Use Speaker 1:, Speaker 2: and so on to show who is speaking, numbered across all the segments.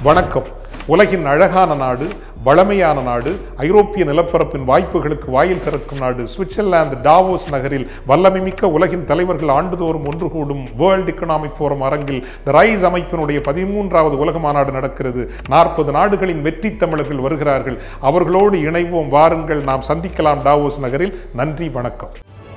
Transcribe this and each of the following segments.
Speaker 1: வணக்கம் உலகின் அழகான நாடு வளமையான நாடு ஐரோப்பிய நிலப்பரப்பின் வாய்ப்புகளுக்கு வாயில் திறக்கும் நாடு சுவிட்சர்லாந்து டாவோஸ் நகரில் வல்லமைமிக்க உலகின் தலைவர்கள் ஆண்டுதோறும் ஒன்று கூடும் வேர்ல்ட் எக்கனாமிக் ஃபோரம் அரங்கில் த ரைஸ் அமைப்பினுடைய பதிமூன்றாவது உலக மாநாடு நடக்கிறது நாற்பது நாடுகளின் வெற்றி தமிழர்கள் வருகிறார்கள் அவர்களோடு இணைவோம் வாருங்கள் நாம் சந்திக்கலாம் டாவோஸ் நகரில் நன்றி வணக்கம்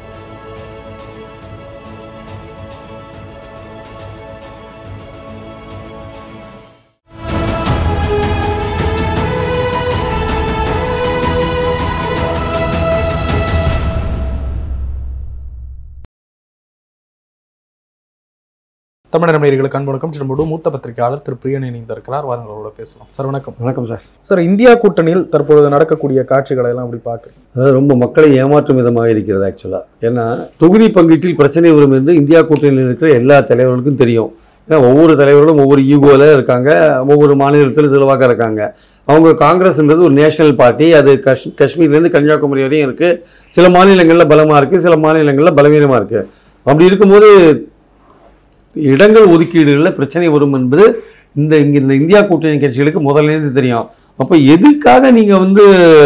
Speaker 2: தமிழக நேயர்களுக்கு அன்பு வணக்கம் நம்மளோட மூத்த பத்திரிகையாளர் திரு பிரியன் இணைந்திருக்கிறார் வாருங்கள் அவரோட பேசலாம் சார் வணக்கம்
Speaker 3: வணக்கம் சார்
Speaker 2: சார் இந்தியா கூட்டணியில் தற்பொழுது நடக்கக்கூடிய காட்சிகளை எல்லாம் அப்படி பார்க்க
Speaker 3: அதாவது ரொம்ப மக்களை ஏமாற்றும் விதமாக இருக்கிறது ஆக்சுவலாக ஏன்னா தொகுதி பங்கீட்டில் பிரச்சனை வரும் என்று இந்தியா கூட்டணியில் இருக்கிற எல்லா தலைவர்களுக்கும் தெரியும் ஏன்னா ஒவ்வொரு தலைவர்களும் ஒவ்வொரு ஈகோவில் இருக்காங்க ஒவ்வொரு மாநிலத்தில் சிலவாக இருக்காங்க அவங்க காங்கிரஸ்ன்றது ஒரு நேஷனல் பார்ட்டி அது காஷ் காஷ்மீர்லேருந்து கன்னியாகுமரி வரையும் இருக்குது சில மாநிலங்களில் பலமாக இருக்குது சில மாநிலங்களில் பலவீனமாக இருக்குது அப்படி இருக்கும்போது இடங்கள் ஒதுக்கீடுகளில் பிரச்சனை வரும் என்பது இந்த இங்கே இந்த இந்தியா கூட்டணி கட்சிகளுக்கு முதல்லேருந்து தெரியும் அப்போ எதுக்காக நீங்கள் வந்து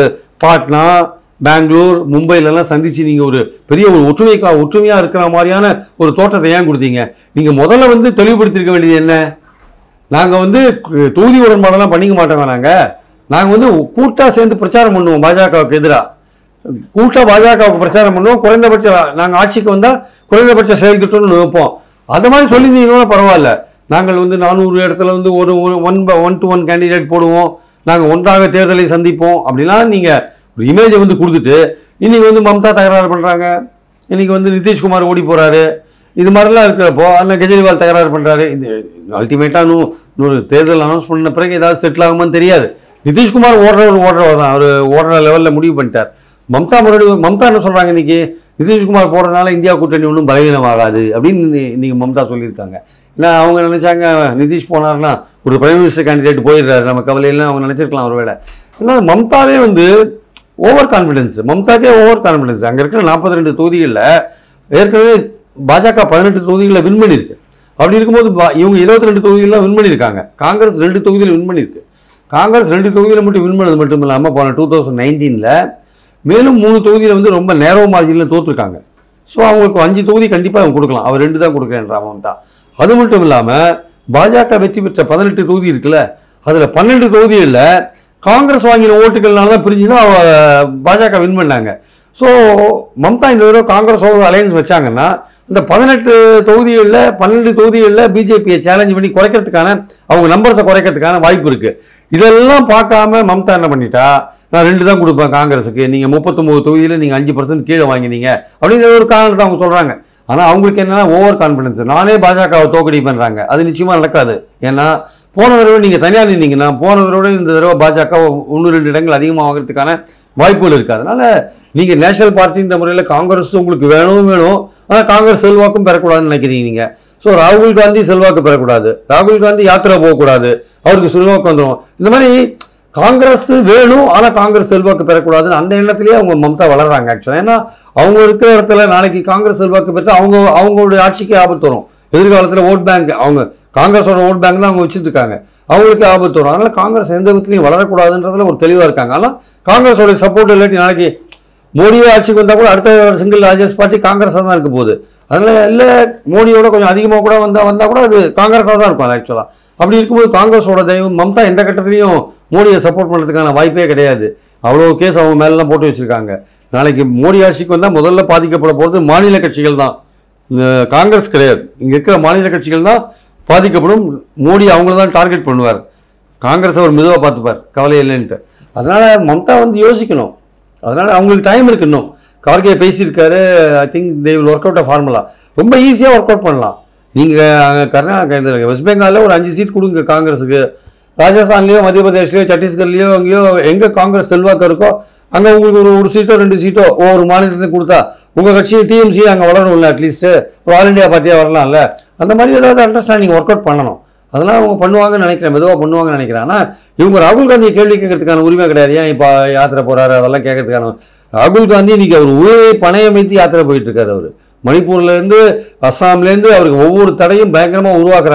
Speaker 3: பாட்னா பெங்களூர் மும்பைலலாம் சந்திச்சு நீங்கள் ஒரு பெரிய ஒரு ஒற்றுமைக்கா ஒற்றுமையாக இருக்கிற மாதிரியான ஒரு தோற்றத்தை ஏன் கொடுத்தீங்க நீங்கள் முதல்ல வந்து தெளிவுபடுத்தியிருக்க வேண்டியது என்ன நாங்கள் வந்து கு- தொகுதி உடன்பாடெல்லாம் பண்ணிக்க மாட்டோங்க நாங்கள் நாங்கள் வந்து கூட்டாக சேர்ந்து பிரச்சாரம் பண்ணுவோம் பாஜகவுக்கு எதிராக கூட்டாக பாஜகவுக்கு பிரச்சாரம் பண்ணுவோம் குறைந்தபட்ச நாங்கள் ஆட்சிக்கு வந்தால் குறைந்தபட்ச செயல் திட்டம்னு வைப்போம் அந்த மாதிரி சொல்லியிருந்தீங்கன்னா பரவாயில்ல நாங்கள் வந்து நானூறு இடத்துல வந்து ஒரு ஒரு one one to one candidate போடுவோம் நாங்கள் ஒன்றாக தேர்தலை சந்திப்போம் அப்படிலாம் நீங்கள் ஒரு இமேஜை வந்து கொடுத்துட்டு இன்னைக்கு வந்து மம்தா தகராறு பண்ணுறாங்க இன்னைக்கு வந்து நிதிஷ்குமார் ஓடி போகிறாரு இது மாதிரிலாம் இருக்கிறப்போ அண்ணன் கெஜ்ரிவால் தகராறு பண்ணுறாரு இது அல்டிமேட்டாக இன்னும் இன்னொரு தேர்தல் அனௌன்ஸ் பண்ண பிறகு ஏதாவது செட்டில் ஆகுமான்னு தெரியாது நிதிஷ்குமார் ஓடுறவர் ஓடுறவர் தான் அவர் ஓடுற லெவலில் முடிவு பண்ணிட்டார் மம்தா மறுபடியும் மம்தா என்ன சொல்கிறாங்க இன்னைக்கு நிதிஷ்குமார் போடுறதுனால இந்தியா கூட்டணி ஒன்றும் பலவீனமாகாது அப்படின்னு இன்னி- இன்னைக்கு மம்தா சொல்லியிருக்காங்க ஏன்னா அவங்க நினைச்சாங்க நிதிஷ் போனார்னா ஒரு பிரைம் மினிஸ்டர் கேண்டிடேட் போயிடுறாரு நம்ம கவலையெல்லாம் அவங்க நினச்சிருக்கலாம் ஒருவேளை ஏன்னா மம்தாவே வந்து ஓவர் கான்ஃபிடன்ஸ் மம்தாக்கே ஓவர் கான்ஃபிடன்ஸ் அங்கே இருக்கிற நாற்பத்தி ரெண்டு தொகுதிகளில் ஏற்கனவே பாஜக பதினெட்டு தொகுதிகளில் வின் பண்ணியிருக்கு அப்படி இருக்கும்போது பா- இவங்க இருபத்தி ரெண்டு தொகுதிகளில் வின் பண்ணியிருக்காங்க காங்கிரஸ் ரெண்டு தொகுதியில் வின் பண்ணியிருக்கு காங்கிரஸ் ரெண்டு தொகுதியில் மட்டும் வின் பண்ணது மட்டும் இல்லாமல் போன டூ தௌசண்ட் நைன்டீனில் மேலும் மூணு தொகுதியில் வந்து ரொம்ப நேரோ மார்ஜினில் தோற்றுருக்காங்க ஸோ அவங்களுக்கு அஞ்சு தொகுதி கண்டிப்பாக அவங்க கொடுக்கலாம் அவர் ரெண்டு தான் கொடுக்குறேன்ற மம்தா அது மட்டும் இல்லாமல் பாஜக வெற்றி பெற்ற பதினெட்டு தொகுதி இருக்குல்ல அதில் பன்னெண்டு தொகுதிகளில் காங்கிரஸ் வாங்கின ஓட்டுகள்னால தான் பிரிஞ்சு தான் அவ பாஜக வின் பண்ணாங்க ஸோ மம்தா இந்த தடவை காங்கிரஸோட அலையன்ஸ் வச்சாங்கன்னா இந்த பதினெட்டு தொகுதிகளில் பன்னெண்டு தொகுதிகளில் பிஜேபியை சேலஞ்ச் பண்ணி குறைக்கிறதுக்கான அவங்க நம்பர்ஸை குறைக்கிறதுக்கான வாய்ப்பு இருக்குது இதெல்லாம் பார்க்காம மம்தா என்ன பண்ணிட்டா நான் ரெண்டு தான் கொடுப்பேன் காங்கிரஸுக்கு நீங்கள் முப்பத்தொம்போது தொகுதியில் நீங்கள் அஞ்சு பர்சன்ட் கீழே வாங்கினீங்க அப்படிங்கிற ஒரு காரணத்தை அவங்க சொல்கிறாங்க ஆனால் அவங்களுக்கு என்னன்னா ஓவர் கான்ஃபிடன்ஸ் நானே பாஜகவை தோக்கடி பண்ணுறாங்க அது நிச்சயமாக நடக்காது ஏன்னா போன தடவை நீங்கள் தனியாக நின்னீங்கன்னா போன தடவை இந்த தடவை பாஜக ஒன்று ரெண்டு இடங்கள் அதிகமாக வாங்குறதுக்கான வாய்ப்புகள் இருக்குது அதனால நீங்கள் நேஷனல் பார்ட்டின்ற முறையில் காங்கிரஸ் உங்களுக்கு வேணும் வேணும் ஆனால் காங்கிரஸ் செல்வாக்கும் பெறக்கூடாதுன்னு நினைக்கிறீங்க நீங்கள் ஸோ ராகுல் காந்தி செல்வாக்கு பெறக்கூடாது ராகுல் காந்தி யாத்திரை போகக்கூடாது அவருக்கு செல்வாக்கு வந்துடும் இந்த மாதிரி காங்கிரஸ் வேணும் ஆனால் காங்கிரஸ் செல்வாக்கு பெறக்கூடாதுன்னு அந்த எண்ணத்திலேயே அவங்க மம்தா வளர்றாங்க ஆக்சுவலாக ஏன்னா அவங்க இருக்கிற இடத்துல நாளைக்கு காங்கிரஸ் செல்வாக்கு பெற்று அவங்க அவங்களுடைய ஆட்சிக்கு ஆபத்து வரும் எதிர்காலத்தில் ஓட் பேங்க் அவங்க காங்கிரஸோட ஓட் பேங்க் தான் அவங்க வச்சுட்டு இருக்காங்க அவங்களுக்கு ஆபத்து வரும் அதனால காங்கிரஸ் எந்த விதத்துலையும் வளரக்கூடாதுன்றதுல ஒரு தெளிவாக இருக்காங்க ஆனால் காங்கிரஸோட சப்போர்ட் இல்லாட்டி நாளைக்கு மோடியே ஆட்சிக்கு வந்தால் கூட அடுத்த சிங்கிள் ராஜேஷ் பார்ட்டி காங்கிரஸாக தான் இருக்க போகுது அதனால இல்லை மோடியோட கொஞ்சம் அதிகமாக கூட வந்தால் வந்தால் கூட அது காங்கிரஸாக தான் இருக்கும் ஆக்சுவலாக அப்படி இருக்கும்போது காங்கிரஸோட தெய்வம் மம்தா எந்த கட்டத்துலையும் மோடியை சப்போர்ட் பண்ணுறதுக்கான வாய்ப்பே கிடையாது அவ்வளோ கேஸ் அவங்க மேலெலாம் போட்டு வச்சுருக்காங்க நாளைக்கு மோடி ஆட்சிக்கு வந்தால் முதல்ல பாதிக்கப்பட போகிறது மாநில கட்சிகள் தான் இந்த காங்கிரஸ் கிடையாது இங்கே இருக்கிற மாநில கட்சிகள் தான் பாதிக்கப்படும் மோடி அவங்கள தான் டார்கெட் பண்ணுவார் காங்கிரஸ் அவர் மெதுவாக பார்த்துப்பார் கவலை இல்லைன்ட்டு அதனால் மம்தா வந்து யோசிக்கணும் அதனால் அவங்களுக்கு டைம் இருக்கு இன்னும் கார்கே பேசியிருக்காரு I think they will work out a formula ரொம்ப ஈஸியாக ஒர்க் அவுட் பண்ணலாம் நீங்கள் அங்கே கர்நாடகா இதில் வெஸ்ட் பெங்காலில் ஒரு அஞ்சு சீட் கொடுங்க காங்கிரஸுக்கு ராஜஸ்தான்லேயோ மத்திய பிரதேஷ்லையோ சத்தீஸ்கர்லேயோ அங்கேயோ எங்கே காங்கிரஸ் செல்வாக்கு இருக்கோ அங்கே உங்களுக்கு ஒரு ஒரு சீட்டோ ரெண்டு சீட்டோ ஒவ்வொரு மாநிலத்துக்கு கொடுத்தா உங்கள் கட்சி டிஎம்சி அங்கே வளரும்ல அட்லீஸ்ட்டு ஒரு ஆல் இந்தியா பார்ட்டியாக வரலாம்ல அந்த மாதிரி ஏதாவது அண்டர்ஸ்டாண்டிங் ஒர்க் அவுட் பண்ணணும் அதெல்லாம் அவங்க பண்ணுவாங்கன்னு நினைக்கிறேன் மெதுவாக பண்ணுவாங்கன்னு நினைக்கிறேன் ஆனால் இவங்க ராகுல் காந்தியை கேள்வி கேட்கறதுக்கான உரிமை கிடையாது ஏன் இப்போ யாத்திரை போகிறாரு அதெல்லாம் கேட்கறதுக்கான ராகுல் காந்தி இன்னைக்கு அவர் உயிரை பணயம் வைத்து யாத்திரை போயிட்டு இருக்காரு அவர் மணிப்பூர்லேருந்து அஸ்ஸாம்லேருந்து அவருக்கு ஒவ்வொரு தடையும் பயங்கரமாக உருவாக்குறாங்க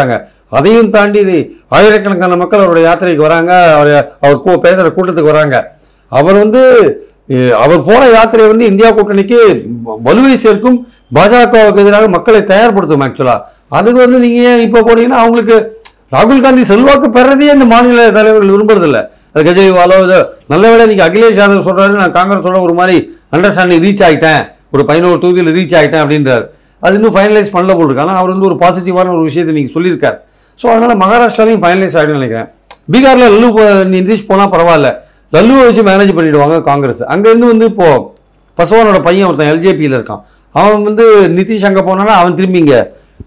Speaker 3: அதையும் தாண்டி இது ஆயிரக்கணக்கான மக்கள் அவருடைய யாத்திரைக்கு வராங்க அவர் அவர் கூ பேசுகிற கூட்டத்துக்கு வராங்க அவர் வந்து அஹ், அவர் போற யாத்திரை வந்து இந்தியா கூட்டணிக்கு வலுவை சேர்க்கும் பாஜகவுக்கு எதிராக மக்களை தயார்படுத்தும் ஆக்சுவலா அதுக்கு வந்து நீங்க ஏன் இப்போ போனீங்கன்னா அவங்களுக்கு ராகுல் காந்தி செல்வாக்கு பெறதையே இந்த மாநில தலைவர்கள் விரும்புறதில்ல அது கெஜ்ரிவாலோ இது நல்ல வேளை இன்னைக்கு அகிலேஷ் யாதவ் சொல்றாரு நான் காங்கிரஸோட ஒரு மாதிரி அண்டர்ஸ்டாண்டிங் ரீச் ஆகிட்டேன் ஒரு பதினோரு தொகுதியில் ரீச் ஆகிட்டேன் அப்படின்றார் அது இன்னும் ஃபைனலைஸ் பண்ணல போல் இருக்கு ஆனால் அவர் வந்து ஒரு பாசிட்டிவான ஒரு விஷயத்தை நீங்கள் சொல்லியிருக்கார் ஸோ அதனால மகாராஷ்டிராலையும் ஃபைனலைஸ் ஆகிடும்னு நினைக்கிறேன் பீகாரில் லல்லு போ- நிதிஷ் போனால் பரவாயில்ல லல்லுவை வச்சு மேனேஜ் பண்ணிடுவாங்க காங்கிரஸ் அங்கேருந்து வந்து இப்போ பசவானோட பையன் ஒருத்தன் எல்ஜேபியில் இருக்கான் அவன் வந்து நிதிஷ் அங்கே போனானா அவன் திரும்பி இங்கே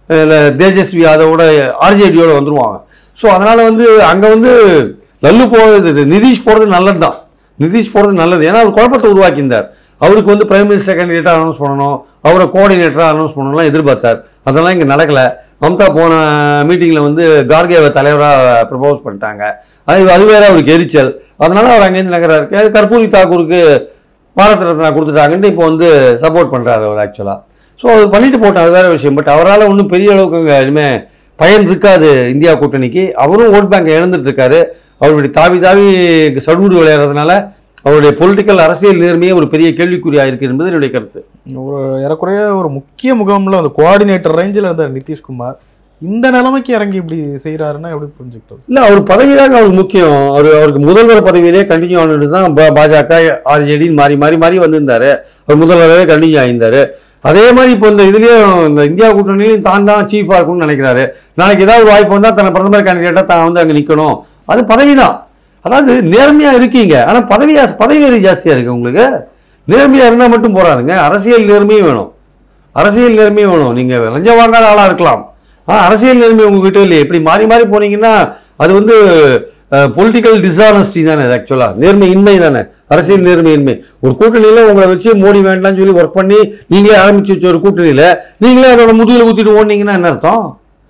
Speaker 3: தேஜஸ்வி யாதவோட ஆர்ஜேடியோட வந்துருவாங்க ஸோ அதனால் வந்து அங்கே வந்து லல்லு போகிறது இது நிதிஷ் போகிறது நல்லது தான் நிதிஷ் போகிறது நல்லது ஏன்னா அவர் குழப்பத்தை உருவாக்கியிருந்தார் அவருக்கு வந்து பிரைம் மினிஸ்டர் கேண்டிடேட்டாக அனௌன்ஸ் பண்ணணும் அவரை கோஆர்டினேட்டராக அனௌன்ஸ் பண்ணணும்லாம் எதிர்பார்த்தார் அதெல்லாம் இங்கே நடக்கலை மம்தா போன மீட்டிங்கில் வந்து கார்கேவை தலைவராக ப்ரப்போஸ் பண்ணிட்டாங்க அது அது வேற அவருக்கு எரிச்சல் அதனால அவர் அங்கேருந்து நகராரு கே- கற்பூரி தாக்கூருக்கு பாரத் ரத்னா கொடுத்துட்டாங்கன்னு இப்போ வந்து சப்போர்ட் பண்ணுறாரு அவர் ஆக்சுவலாக ஸோ அது பண்ணிட்டு போட்டோம் அது வேற விஷயம் பட் அவரால் ஒன்றும் பெரிய அளவுக்கு அங்கே இனிமேல் பயன் இருக்காது இந்தியா கூட்டணிக்கு அவரும் ஓட் பேங்கை இழந்துட்டு இருக்காரு அவருடைய தாவி தாவி சடுகுடு விளையாடுறதுனால அவருடைய பொலிட்டிக்கல் அரசியல் நேர்மையே ஒரு பெரிய கேள்விக்குறியாக இருக்கு என்பது என்னுடைய கருத்து
Speaker 2: ஒரு ஏறக்குறைய ஒரு முக்கிய முகாமில் அந்த கோஆர்டினேட்டர் ரேஞ்சில் இருந்தார் நிதிஷ்குமார் இந்த நிலைமைக்கு இறங்கி இப்படி செய்கிறாருன்னா எப்படி புரிஞ்சுக்கிட்டோம்
Speaker 3: இல்லை அவர் பதவி தாங்க அவருக்கு முக்கியம் அவர் அவருக்கு முதல்வர் பதவியிலே கண்டினியூ ஆனது தான் பா- பாஜக ஆர்ஜேடின்னு மாறி மாறி மாறி வந்திருந்தாரு அவர் முதல்வராகவே கண்டினியூ ஆயிருந்தாரு அதே மாதிரி இப்போ இந்த இதுலேயும் இந்த இந்தியா கூட்டணியிலையும் தான் தான் சீஃபாக இருக்கும்னு நினைக்கிறாரு நாளைக்கு ஏதாவது ஒரு வாய்ப்பு வந்தால் தன்னை பிரதமர் கேண்டிடேட்டாக தான் வந்து அங்கே நிற்கணும் அது பதவி தான் அதாவது நேர்மையாக இருக்கீங்க ஆனால் பதவி ஆசை- பதவி வெறி ஜாஸ்தியாக இருக்கு உங்களுக்கு நேர்மையாக இருந்தால் மட்டும் போறாருங்க அரசியல் நேர்மையும் வேணும் அரசியல் நேர்மையும் வேணும் நீங்கள் லஞ்சம் வாங்காத ஆளாக இருக்கலாம் ஆனால் அரசியல் நேர்மை உங்ககிட்ட இல்லையே இப்படி மாறி மாறி போனீங்கன்னா அது வந்து பொலிட்டிக்கல் டிஸானஸ்டி தானே ஆக்சுவலாக நேர்மை இன்மை தானே அரசியல் நேர்மை இன்மை ஒரு கூட்டணியில் உங்களை வச்சு மோடி வேண்டாம்னு சொல்லி ஒர்க் பண்ணி நீங்களே ஆரம்பிச்சு வச்ச ஒரு கூட்டணியில் நீங்களே அதோட முதுகில் ஊற்றிட்டு ஓடினீங்கன்னா என்ன அர்த்தம்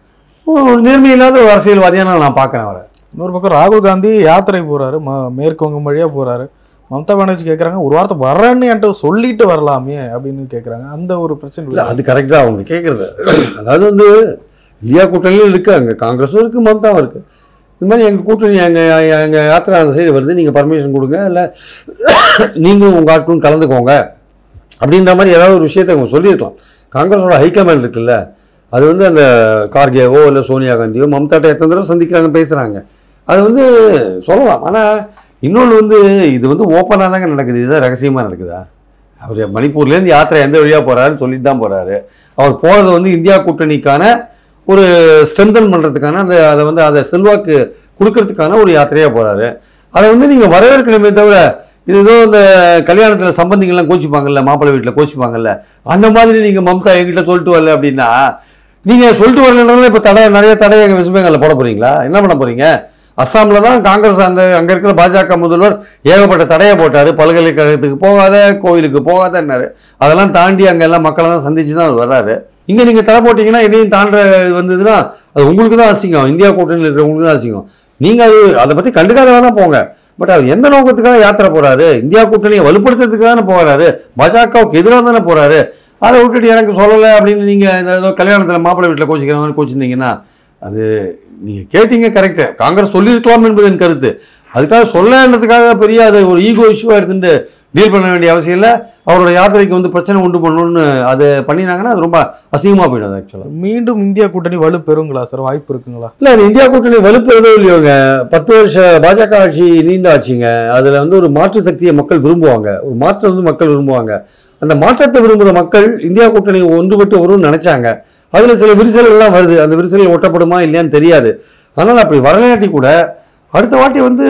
Speaker 3: ஒரு நேர்மை இல்லாத ஒரு அரசியல்வாதியான நான் பார்க்குறேன் அவரை
Speaker 2: இன்னொரு பக்கம் ராகுல் காந்தி யாத்திரை போறாரு ம மேற்கு வங்கம் வழியா போறாரு மம்தா பானர்ஜி கேட்குறாங்க ஒரு வார்த்தை வரேன்னு என்கிட்ட சொல்லிட்டு வரலாமே அப்படின்னு கேட்குறாங்க அந்த ஒரு பிரச்சனை
Speaker 3: இல்லை
Speaker 2: இல்லை
Speaker 3: அது கரெக்டாக அவங்க கேட்குறது அதாவது வந்து இந்தியா கூட்டணியும் இருக்குது அங்கே காங்கிரஸும் இருக்குது மம்தாவும் இருக்குது இது மாதிரி எங்கள் கூட்டணி எங்கள் எங்கள் யாத்திரை அந்த சைடு வருது நீங்கள் பர்மிஷன் கொடுங்க இல்லை நீங்களும் உங்கள் ஆட்களும் கலந்துக்கோங்க அப்படின்ற மாதிரி ஏதாவது ஒரு விஷயத்தை அவங்க சொல்லியிருக்கலாம் காங்கிரஸோட ஹைகமாண்ட் இருக்குல்ல அது வந்து அந்த கார்கேவோ இல்லை சோனியா காந்தியோ மம்தாட்ட எத்தனை தடவை சந்திக்கிறாங்க பேசுகிறாங்க அது வந்து சொல்லலாம் ஆனால் இன்னொன்று வந்து இது வந்து ஓப்பனாக தாங்க நடக்குது இதுதான் ரகசியமாக நடக்குதா அவர் மணிப்பூர்லேருந்து யாத்திரை எந்த வழியாக போகிறாருன்னு சொல்லிட்டு தான் போகிறாரு அவர் போகிறது வந்து இந்தியா கூட்டணிக்கான ஒரு ஸ்ட்ரென்தன் பண்ணுறதுக்கான அந்த அதை வந்து அதை செல்வாக்கு கொடுக்கறதுக்கான ஒரு யாத்திரையாக போகிறாரு அதை வந்து நீங்கள் வரவேற்கணுமே தவிர இது ஏதோ இந்த கல்யாணத்தில் சம்பந்திகள்லாம் கோச்சிப்பாங்கல்ல மாப்பிள்ளை வீட்டில் கோச்சிப்பாங்கல்ல அந்த மாதிரி நீங்கள் மம்தா என்கிட்ட சொல்லிட்டு வரல அப்படின்னா நீங்கள் சொல்லிட்டு வரலன்றதுல இப்போ தடை நிறைய தடை எங்கள் வெஸ்ட் பெங்காலில் போட போகிறீங்களா என்ன பண்ண போகிறீங்க அஸ்ஸாமில் தான் காங்கிரஸ் அந்த அங்கே இருக்கிற பாஜக முதல்வர் ஏகப்பட்ட தடையை போட்டார் பல்கலைக்கழகத்துக்கு போகாத கோவிலுக்கு போகாதன்னாரு அதெல்லாம் தாண்டி அங்கே எல்லாம் மக்களை தான் சந்திச்சு தான் அவர் வர்றாரு இங்கே நீங்கள் தடை போட்டிங்கன்னா இதையும் தாண்ட வந்ததுன்னா அது உங்களுக்கு தான் அசிங்கம் இந்தியா கூட்டணியில் இருக்கிறவங்களுக்கு தான் அசிங்கம் நீங்கள் அது அதை பற்றி கண்டுக்காத வேணா போங்க பட் அவர் எந்த நோக்கத்துக்காக யாத்திரை போறாரு இந்தியா கூட்டணியை வலுப்படுத்துறதுக்கு தானே போறாரு பாஜகவுக்கு எதிராக தானே போறாரு அதை விட்டுட்டு எனக்கு சொல்லலை அப்படின்னு நீங்கள் இந்த ஏதோ கல்யாணத்தில் மாப்பிள்ளை வீட்டில் கோச்சிக்கிற மாதிரி கோச்சிருந்தீங்கன்னா அது நீங்கள் கேட்டீங்க கரெக்டு காங்கிரஸ் சொல்லியிருக்கலாம் என்பது என் கருத்து அதுக்காக சொல்லன்றதுக்காக பெரிய அது ஒரு ஈகோ இஷ்யூவாக எடுத்துட்டு டீல் பண்ண வேண்டிய அவசியம் இல்லை அவரோட யாத்திரைக்கு வந்து பிரச்சனை உண்டு பண்ணணும்னு அதை பண்ணினாங்கன்னா அது ரொம்ப அசிங்கமாக போயிடும் அது ஆக்சுவலாக
Speaker 2: மீண்டும் இந்தியா கூட்டணி வலு பெறுங்களா சார் வாய்ப்பு இருக்குங்களா
Speaker 3: இல்லை அது இந்தியா கூட்டணி வலுப்பெறுதோ இல்லையோங்க பத்து வருஷ பாஜக ஆட்சி நீண்ட ஆட்சிங்க அதில் வந்து ஒரு மாற்று சக்தியை மக்கள் விரும்புவாங்க ஒரு மாற்றம் வந்து மக்கள் விரும்புவாங்க அந்த மாற்றத்தை விரும்புகிற மக்கள் இந்தியா கூட்டணி ஒன்றுபட்டு வரும்னு நினைச்சாங்க அதில் சில விரிசல்கள்லாம் வருது அந்த விரிசல்கள் ஒட்டப்படுமா இல்லையான்னு தெரியாது ஆனால் அப்படி வரலாட்டி கூட அடுத்த வாட்டி வந்து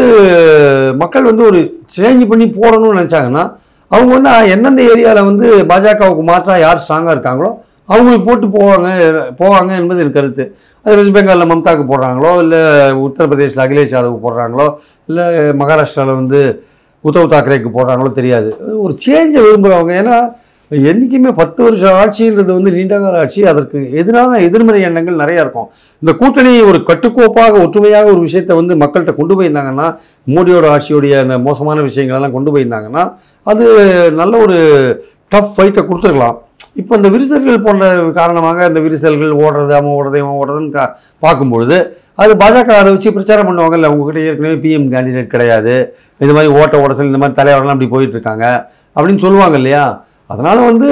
Speaker 3: மக்கள் வந்து ஒரு சேஞ்ச் பண்ணி போடணும்னு நினச்சாங்கன்னா அவங்க வந்து அஹ், எந்தெந்த ஏரியாவில் வந்து பாஜகவுக்கு மாற்றா யார் ஸ்ட்ராங்காக இருக்காங்களோ அவங்களுக்கு போட்டு போவாங்க போவாங்க என்பது எனக்கு கருத்து அது வெஸ்ட் பெங்காலில் மம்தாக்கு போடுறாங்களோ இல்லை உத்தரப்பிரதேசில் அகிலேஷ் யாதவுக்கு போடுறாங்களோ இல்லை மகாராஷ்டிராவில் வந்து உத்தவ் தாக்கரேக்கு போடுறாங்களோ தெரியாது ஒரு சேஞ்சை விரும்புகிறவங்க ஏன்னா என்றைக்குமே பத்து வருஷம் ஆட்சின்றது வந்து நீண்டகால ஆட்சி அதற்கு எதிரான எதிர்மறை எண்ணங்கள் நிறைய இருக்கும் இந்த கூட்டணி ஒரு கட்டுக்கோப்பாக ஒற்றுமையாக ஒரு விஷயத்தை வந்து மக்கள்கிட்ட கொண்டு போயிருந்தாங்கன்னா மோடியோட ஆட்சியுடைய அந்த மோசமான விஷயங்களெல்லாம் கொண்டு போயிருந்தாங்கன்னா அது நல்ல ஒரு டஃப் ஃபைட்டை கொடுத்துருக்கலாம் இப்போ இந்த விரிசல்கள் போன்ற காரணமாக இந்த விரிசல்கள் ஓடுறது அவன் ஓடுறது இவன் ஓடுறதுன்னு கா பார்க்கும்பொழுது அது பாஜக அதை வச்சு பிரச்சாரம் பண்ணுவாங்கல்ல உங்ககிட்ட ஏற்கனவே பிஎம் கேண்டிடேட் கிடையாது இது மாதிரி ஓட்ட ஓடசல் இந்த மாதிரி தலைவரெல்லாம் அப்படி போயிட்டு இருக்காங்க அப்படின்னு சொல்லுவாங்க இல்லையா அதனால வந்து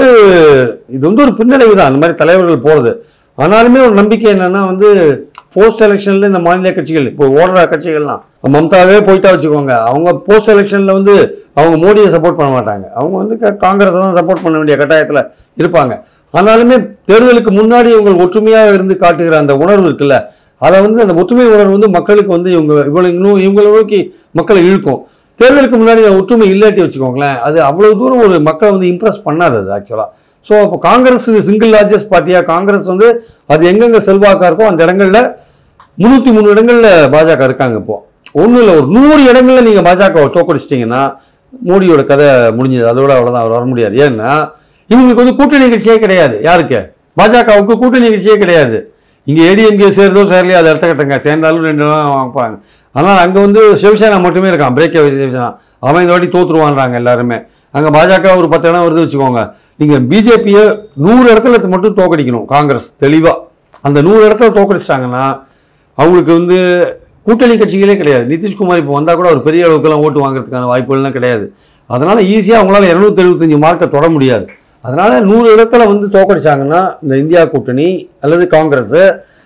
Speaker 3: இது வந்து ஒரு பின்னடைவு தான் அந்த மாதிரி தலைவர்கள் போகிறது ஆனாலுமே ஒரு நம்பிக்கை என்னன்னா வந்து போஸ்ட் எலெக்ஷனில் இந்த மாநில கட்சிகள் இப்போ ஓடுற கட்சிகள்லாம் மம்தாவே போயிட்டா வச்சுக்கோங்க அவங்க போஸ்ட் எலெக்ஷனில் வந்து அவங்க மோடியை சப்போர்ட் பண்ண மாட்டாங்க அவங்க வந்து க- காங்கிரஸை தான் சப்போர்ட் பண்ண வேண்டிய கட்டாயத்தில் இருப்பாங்க ஆனாலுமே தேர்தலுக்கு முன்னாடி இவங்க ஒற்றுமையாக இருந்து காட்டுகிற அந்த உணர்வு இருக்குல்ல அதை வந்து அந்த ஒற்றுமை உணர்வு வந்து மக்களுக்கு வந்து இவங்க இவ்வளோ இன்னும் இவங்களை நோக்கி மக்களை இழுக்கும் தேர்தலுக்கு முன்னாடி அந்த ஒற்றுமை இல்லாட்டி வச்சுக்கோங்களேன் அது அவ்வளோ தூரம் ஒரு மக்களை வந்து இம்ப்ரெஸ் பண்ணாது அது ஆக்சுவலாக ஸோ அப்போ காங்கிரஸ் சிங்கிள் லார்ஜஸ்ட் பார்ட்டியாக காங்கிரஸ் வந்து அது எங்கெங்கே செல்வாக்கா இருக்கோ அந்த இடங்கள்ல முந்நூற்றி மூணு இடங்கள்ல பாஜக இருக்காங்க இப்போ ஒன்றும் இல்லை ஒரு நூறு இடங்கள்ல நீங்கள் பாஜகவை தோக்கடிச்சிட்டிங்கன்னா மோடியோட கதை முடிஞ்சது அதோட அவ்வளோதான் அவர் வர முடியாது ஏன்னா இவங்களுக்கு வந்து கூட்டணி கட்சியே கிடையாது யாருக்கு பாஜகவுக்கு கூட்டணி கட்சியே கிடையாது இங்கே ஏடிஎம்கே சேர்றதோ சேரலையோ அது அடுத்த கட்டங்க சேர்ந்தாலும் ரெண்டு நாள் வாங்கிப்பாங்க ஆனால் அங்கே வந்து சிவசேனா மட்டுமே இருக்கான் பிரேக் சிவசேனா அவன் இந்த வாட்டி தோத்துருவான்றாங்க எல்லாருமே அங்கே பாஜக ஒரு பத்து இடம் வருது வச்சுக்கோங்க நீங்கள் பிஜேபியை நூறு இடத்துல மட்டும் தோக்கடிக்கணும் காங்கிரஸ் தெளிவாக அந்த நூறு இடத்துல தோக்கடிச்சிட்டாங்கன்னா அவங்களுக்கு வந்து கூட்டணி கட்சிகளே கிடையாது நிதிஷ்குமார் இப்போ வந்தால் கூட ஒரு பெரிய அளவுக்குலாம் ஓட்டு வாங்குறதுக்கான வாய்ப்புகள்லாம் கிடையாது அதனால் ஈஸியாக அவங்களால இரநூத்தி எழுபத்தஞ்சு மார்க்கை தொட முடியாது அதனால் நூறு இடத்துல வந்து தோக்கடிச்சாங்கன்னா இந்த இந்தியா கூட்டணி அல்லது காங்கிரஸ்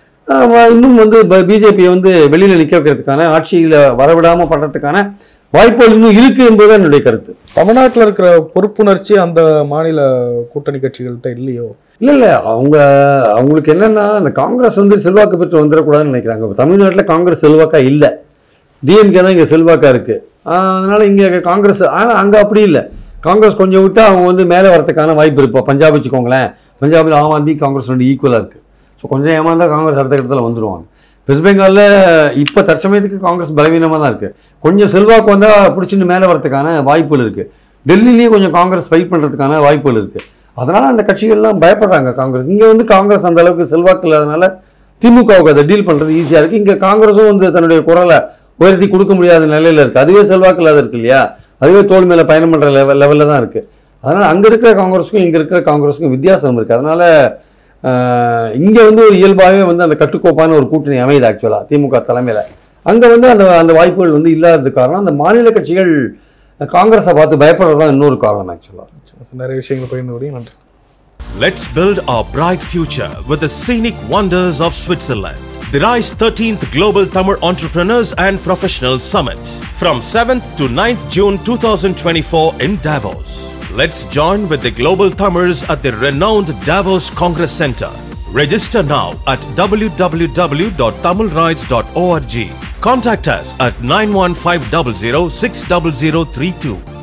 Speaker 3: இன்னும் வந்து பிஜேபியை வந்து வெளியில் நிற்க வைக்கிறதுக்கான ஆட்சியில் வரவிடாமல் பண்ணுறதுக்கான வாய்ப்புகள் இன்னும் இருக்குது என்பது என்னுடைய கருத்து
Speaker 2: தமிழ்நாட்டுல இருக்கிற பொறுப்புணர்ச்சி அந்த மாநில கூட்டணி கட்சிகள்கிட்ட இல்லையோ
Speaker 3: இல்லை இல்லை அவங்க அவங்களுக்கு என்னன்னா அந்த காங்கிரஸ் வந்து செல்வாக்கு பெற்று வந்துடக்கூடாதுன்னு நினைக்கிறாங்க இப்ப தமிழ்நாட்டில் காங்கிரஸ் செல்வாக்கா இல்லை டிஎம்கே தான் இங்கே செல்வாக்கா இருக்கு ஆஹ் அதனால இங்கே காங்கிரஸ் ஆனால் அங்கே அப்படி இல்லை காங்கிரஸ் கொஞ்சம் விட்டு அவங்க வந்து மேலே வரதுக்கான வாய்ப்பு இருக்கு இப்போ பஞ்சாப் வச்சுக்கோங்களேன் பஞ்சாபில் ஆம் ஆத்மி காங்கிரஸ் ரெண்டு ஈக்குவலாக இருக்குது ஸோ கொஞ்சம் ஏமாந்தா காங்கிரஸ் அடுத்த இடத்துல வந்துருவாங்க வெஸ்ட் பெங்காலில் இப்போ தற்சமயத்துக்கு காங்கிரஸ் பலவீனமாக தான் இருக்குது கொஞ்சம் செல்வாக்கு வந்தால் பிடிச்சின்னு மேலே வரதுக்கான வாய்ப்புகள் இருக்குது டெல்லிலேயும் கொஞ்சம் காங்கிரஸ் ஃபைட் பண்ணுறதுக்கான வாய்ப்புகள் இருக்குது அதனால் அந்த கட்சிகள்லாம் பயப்படுறாங்க காங்கிரஸ் இங்கே வந்து காங்கிரஸ் அந்த அளவுக்கு செல்வாக்கு இல்லாதனால திமுகவுக்கு அதை டீல் பண்ணுறது ஈஸியாக இருக்குது இங்கே காங்கிரஸும் வந்து தன்னுடைய குரலை உயர்த்தி கொடுக்க முடியாத நிலையில் இருக்குது அதுவே செல்வாக்கு இல்லாத இருக்கு இல்லையா அதுவே தோல் மேலே பயணம் பண்ணுற லெவல் லெவலில் தான் இருக்குது அதனால் அங்கே இருக்கிற காங்கிரஸுக்கும் இங்கே இருக்கிற காங்கிரஸுக்கும் வித்தியாசம் இருக்குது அதனால் இங்கே வந்து ஒரு இயல்பாகவே வந்து அந்த கட்டுக்கோப்பான ஒரு கூட்டணி அமையுது ஆக்சுவலாக திமுக தலைமையில் அங்கே வந்து அந்த அந்த வாய்ப்புகள் வந்து இல்லாதது காரணம் அந்த மாநில கட்சிகள் காங்கிரஸை பார்த்து பயப்படுறது தான் இன்னொரு காரணம் ஆக்சுவலாக
Speaker 2: நிறைய விஷயங்கள் பகிர்ந்து முடியும் நன்றி
Speaker 4: Let's build our bright future with the scenic wonders of Switzerland. The RISE 13th Global Tamil Entrepreneurs and Professionals Summit from 7th to 9th June 2024 in Davos. Let's join with the global Tamils at the renowned Davos Congress Center. Register now at www.tamilrides.org. Contact us at 91500 60032